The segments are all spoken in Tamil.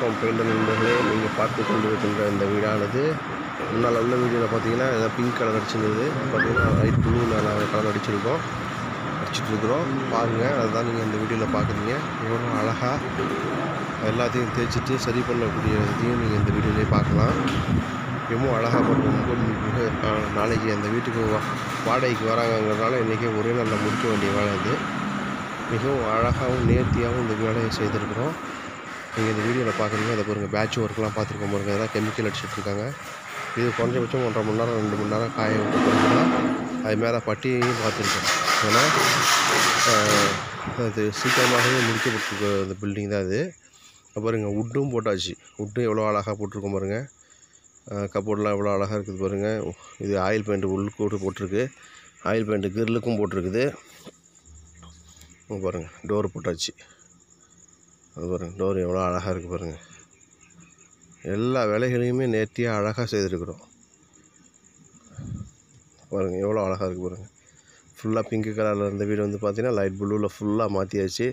வணக்கம் பெயிண்டர் நண்பர்களே நீங்கள் பார்த்து கொண்டு இருக்கின்ற இந்த வீடானது முன்னால் உள்ள வீடியோவில் பார்த்தீங்கன்னா ஏதாவது பிங்க் கலர் அடிச்சிருந்தது பார்த்தீங்கன்னா லைட் ப்ளூ கலர் அடிச்சிருக்கோம் அடிச்சிட்டு இருக்கிறோம் பாருங்கள் அதுதான் நீங்கள் இந்த வீடியோவில் பார்க்குறீங்க எவ்வளோ அழகாக எல்லாத்தையும் தேய்ச்சிட்டு சரி பண்ணக்கூடிய இதையும் நீங்கள் இந்த வீடியோலேயே பார்க்கலாம் எவ்வளோ அழகாக பண்ண ரொம்ப மிக அஹ், நாளைக்கு அந்த வீட்டுக்கு வா வாடகைக்கு வராங்கங்கிறதுனால இன்றைக்கி ஒரே நாளில் முடிக்க வேண்டிய வேலை இது மிகவும் அழகாகவும் நேர்த்தியாகவும் இந்த வேலையை செய்திருக்கிறோம் நீங்கள் இந்த வீடியோவில் பார்க்குறீங்க அதை பாருங்கள் பேட்ச் ஒர்க்லாம் பார்த்துருக்கோம் பாருங்கள் இதெல்லாம் கெமிக்கல் அடிச்சிட்டு இருக்காங்க இது குறைஞ்சபட்சம் ஒன்றரை மணி நேரம் ரெண்டு மணி நேரம் காய விட்டு பிறகு அது மேலே பட்டியையும் பார்த்துருக்கோம் ஏன்னா ஆஹ், அது சீக்கிரமாகவே முடிக்கப்பட்டிருக்க அந்த பில்டிங் தான் இது அப்ப பாருங்க உட்டும் போட்டாச்சு உட்டும் எவ்வளோ அழகாக போட்டிருக்கோம் பாருங்கள் கப்போர்டெலாம் எவ்வளோ அழகாக இருக்குது பாருங்கள் இது ஆயில் பெயிண்ட் உள்ளுக்கு போட்டிருக்கு ஆயில் பெயிண்ட் கிரிலுக்கும் போட்டிருக்குது இங்க பாருங்கள் டோர் போட்டாச்சு அது பாருங்கள் டோர் எவ்வளோ அழகாக இருக்குது பாருங்கள் எல்லா வேலைகளையுமே நேர்த்தியாக அழகாக செய்திருக்கிறோம் பாருங்கள் எவ்வளோ அழகாக இருக்குது பாருங்கள் ஃபுல்லாக பிங்க் கலரில் இருந்த வீடு வந்து பார்த்தீங்கன்னா லைட் ப்ளூவில் ஃபுல்லாக மாற்றியாச்சு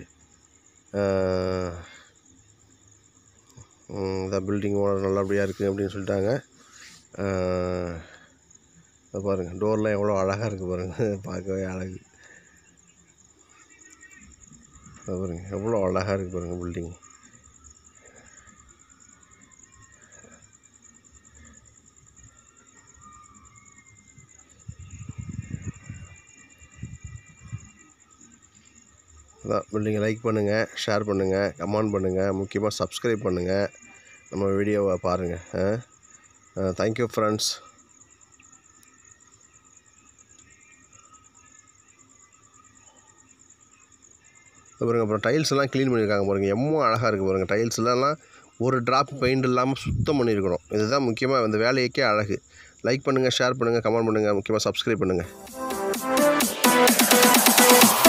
இந்த பில்டிங் ஓனர் நல்லபடியாக இருக்குது அப்படின்னு சொல்லிட்டாங்க ஆஹ், இதை பாருங்கள் டோர்லாம் எவ்வளோ அழகாக இருக்குது பாருங்கள் பார்க்கவே அழகு அது பாருங்க எவ்வளோ அழகாக இருக்குது பாருங்கள் பில்டிங் அதான் பில்டிங்கை லைக் பண்ணுங்கள் ஷேர் பண்ணுங்கள் கமெண்ட் பண்ணுங்கள் முக்கியமாக சப்ஸ்கிரைப் பண்ணுங்கள் நம்ம வீடியோவை பாருங்கள் தேங்க்யூ ஃப்ரெண்ட்ஸ் பாருங்க அப்புறம் டைல்ஸ் எல்லாம் க்ளீன் பண்ணியிருக்காங்க பாருங்கள் எம்மோ அழகாக இருக்குது பாருங்கள் டைல்ஸ்லாம் ஒரு ட்ராப் பெயிண்ட் இல்லாமல் சுத்தம் பண்ணியிருக்கணும் இதுதான் முக்கியமாக இந்த வேலைக்கே அழகு லைக் பண்ணுங்கள் ஷேர் பண்ணுங்கள் கமெண்ட் பண்ணுங்கள் முக்கியமாக சப்ஸ்கிரைப் பண்ணுங்கள்